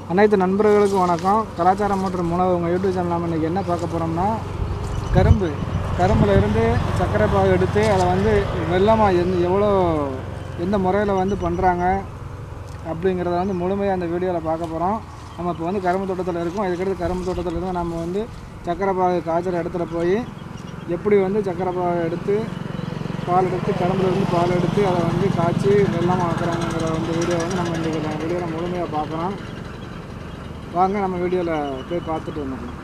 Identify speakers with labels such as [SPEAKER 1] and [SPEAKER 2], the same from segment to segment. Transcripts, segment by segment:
[SPEAKER 1] அனைத்து நண்பர்களுக்கும் வணக்கம் கலாச்சாரம் மற்றும் உணவு உங்கள் யூடியூப் சேனல் நம்ம இன்றைக்கி என்ன பார்க்க போகிறோம்னா கரும்பு கரும்புல இருந்து சர்க்கரை பாகு எடுத்து அதை வந்து வெள்ளமாக எந்த எவ்வளோ எந்த முறையில் வந்து பண்ணுறாங்க அப்படிங்கிறத வந்து முழுமையாக அந்த வீடியோவில் பார்க்க போகிறோம் நம்ம இப்போ வந்து கரும்பு தோட்டத்தில் இருக்கோம் இதுக்கடுத்து கரும்பு தோட்டத்தில் இருந்து நம்ம வந்து சர்க்கரை பாகு காய்ச்சற இடத்துல போய் எப்படி வந்து சர்க்கரை பாகு எடுத்து பால் எடுத்து கரும்புல இருந்து பால் எடுத்து அதை வந்து காய்ச்சி வெள்ளமாக ஆக்குறாங்கிற வந்து வீடியோ வந்து நம்ம இந்த வீடியோவில் முழுமையாக பார்க்குறோம் வாங்க நம்ம வீடியோவில் போய் பார்த்துட்டு வந்துடலாம்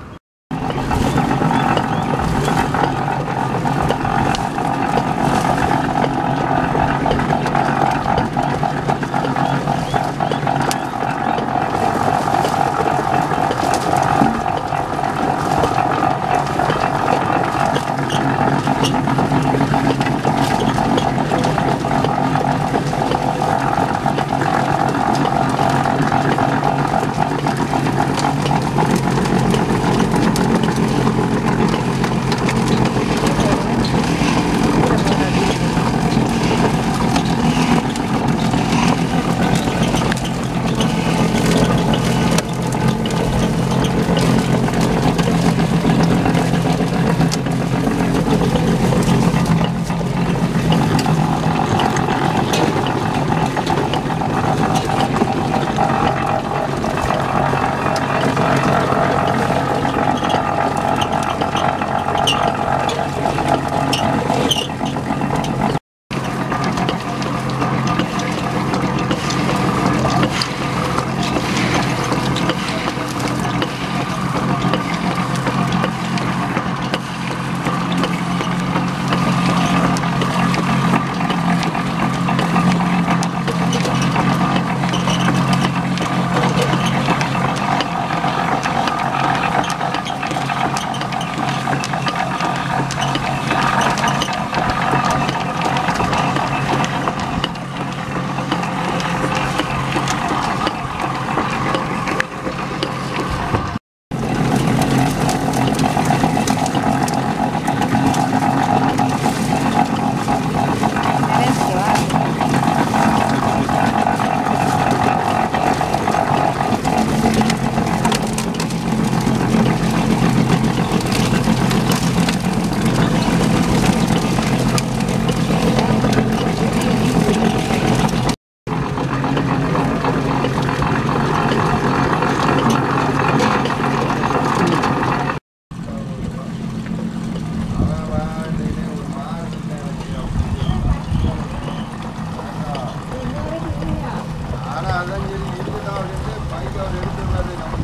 [SPEAKER 2] ஆனால் அதான் சரி இருக்குதான் அப்படின்ட்டு பைக் அவர் எடுத்துருந்தாரு நம்ம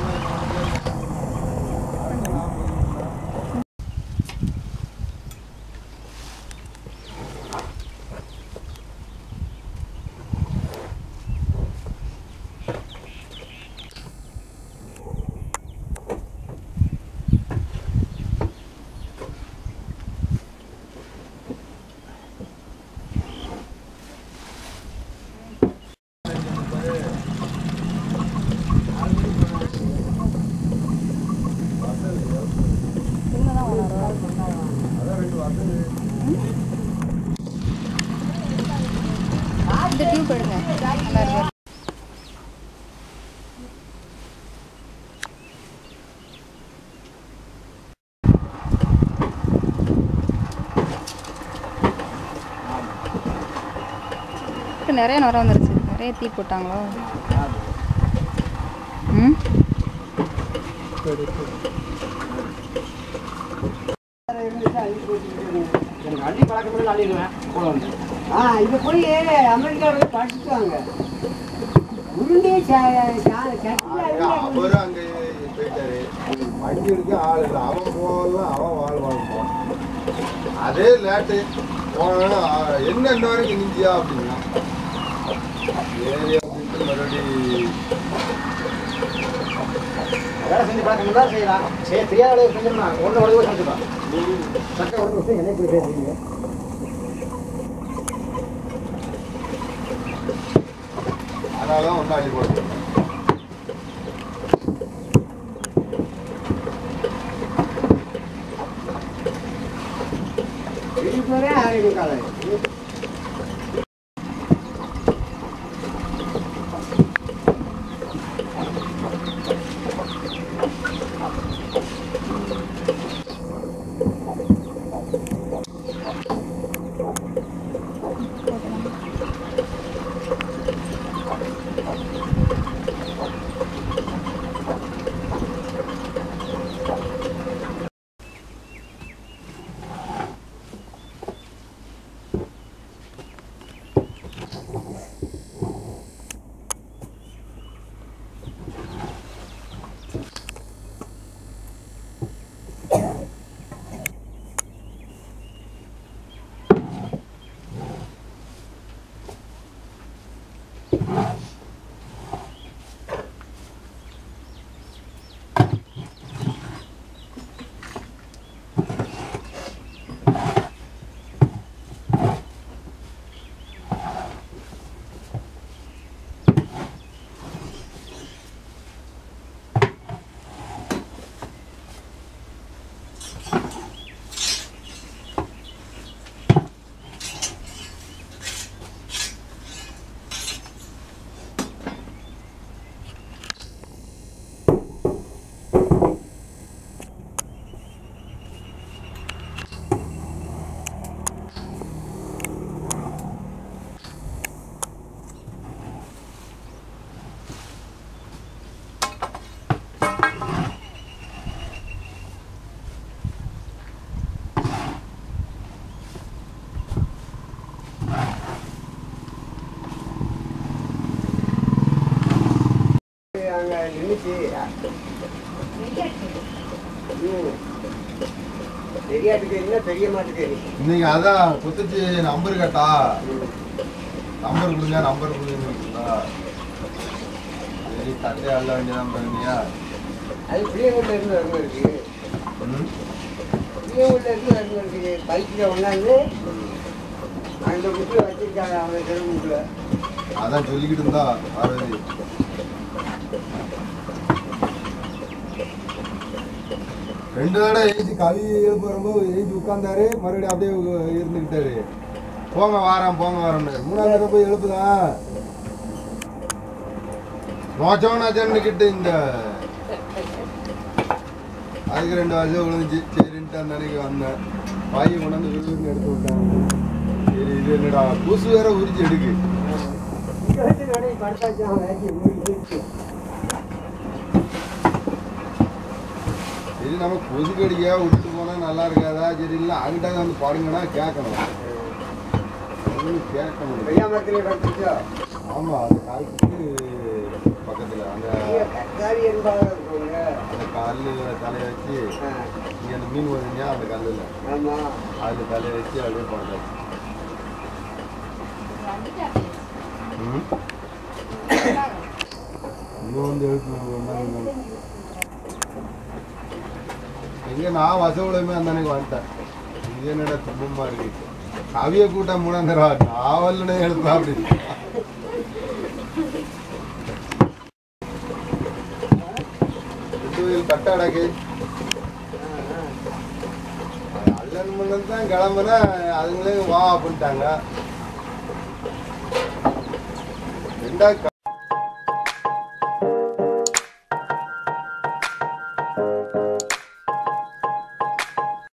[SPEAKER 2] நிறைய
[SPEAKER 3] இந்த டியூப் எடுங்க நல்லா இருக்கு இப்ப நிறைய நுர வந்துருச்சு நிறைய தீ போட்டாங்களோ ம்
[SPEAKER 4] ஆ இங்க போய் அமெரிக்காவில் படிச்சுட்டாங்க உருண்டே சட்டியில்
[SPEAKER 2] அவரும் அங்கே போயிட்டாரு வண்டி எடுக்க ஆள் இல்லை அவன் போகலாம் அவன் வாழ் வாழ்ப்பான் அதே லேட்டு போனா என்ன இன்ன வரைக்கும் நிஞ்சியா அப்படின்னா சரி அப்படின்ட்டு மறுபடி
[SPEAKER 4] வேலை செஞ்சு பார்க்கணும் தான் செய்யலாம் சரி தெரியாத வேலையை செஞ்சோம்னா ஒன்று உடனே செஞ்சுக்கலாம் சட்டை உடனே என்ன போய் பேசுறீங்க
[SPEAKER 2] அதனால தான் ஒன்றும் அள்ளி போடுது
[SPEAKER 4] வீட்டுக்கு வரே ஆரம்பிக்கும் காலை அங்கே நின்றுச்சு தெரியாட்டுக்கு என்ன தெரிய மாட்டேங்குது
[SPEAKER 2] இன்னைக்கு அதான் குத்துச்சு நம்பர் கேட்டா நம்பர் கொடுங்க நம்பர் கொடுங்க சரி தட்டை அள்ள வேண்டியதான் பண்ணியா
[SPEAKER 4] அது புளியங்குடில இருந்து வரணும் இருக்கு புளியங்குடில இருந்து வரணும் இருக்கு பைக்கில் ஒன்றாந்து அந்த முட்டில் வச்சிருக்காங்க அவன் தெருவுக்குள்ள
[SPEAKER 2] அதான் சொல்லிக்கிட்டு இருந்தா பார்வதி ரெண்டு தடவை எழுதி கவி எழுப்பு வரும்போது எழுதி உட்காந்தாரு மறுபடியும் அப்படியே உ- இருந்துக்கிட்டாரு போங்க வாரம் போங்க வாரம்னாரு மூணாவது தடவை போய் எழுப்புதான் நோச்சவனாச்சன்னுக்கிட்டு இந்த அதுக்கு ரெண்டு வருஷம் விழுந்துச்சு சரின்ட்டு அந்த அன்னைக்கு வந்தேன் வாய் கொண்டாந்து விழுந்து எடுத்து விட்டாங்க சரி இது என்னடா புதுசு வேற உரிச்சு எடுக்கு
[SPEAKER 4] இங்கே வச்சு நடை படுத்தாச்சு அவன் வேலைக்கு முடிஞ்சிருச்சு
[SPEAKER 2] சரி நம்ம கொசு கடிக்கா விட்டு போனா நல்லா இருக்காதா சரி இல்லை அங்கிட்ட வந்து பாடுங்கன்னா கேட்கணும் ஒண்ணும் கேட்க முடியல
[SPEAKER 4] பெரிய மரத்திலே படுத்துச்சோ
[SPEAKER 2] ஆமா அந்த காய்க்கு பக்கத்துல அந்த
[SPEAKER 4] கத்தாரி என்பாக இருக்குங்க
[SPEAKER 2] அந்த கல்லு தலையை வச்சு
[SPEAKER 4] ஆ,
[SPEAKER 2] இங்க அந்த மீன் வருங்க அந்த கல்லுல
[SPEAKER 4] ஆமா
[SPEAKER 2] அதுல தலையை வச்சு அப்படியே படுத்தாச்சு ம் இன்னும் வந்து எழுத்து எங்க நான் வசவுலமே அந்த அன்னைக்கு வந்துட்டேன் இது என்னடா துன்பமா இருக்கு கவிய கூட்டம் முடங்குறா நாவல்னே எழுப்பா அப்படி கட்ட அடக்கு அல்லன் முன்னன் தான் கிளம்புனா அதுங்களே வா அப்படின்ட்டாங்க ரெண்டா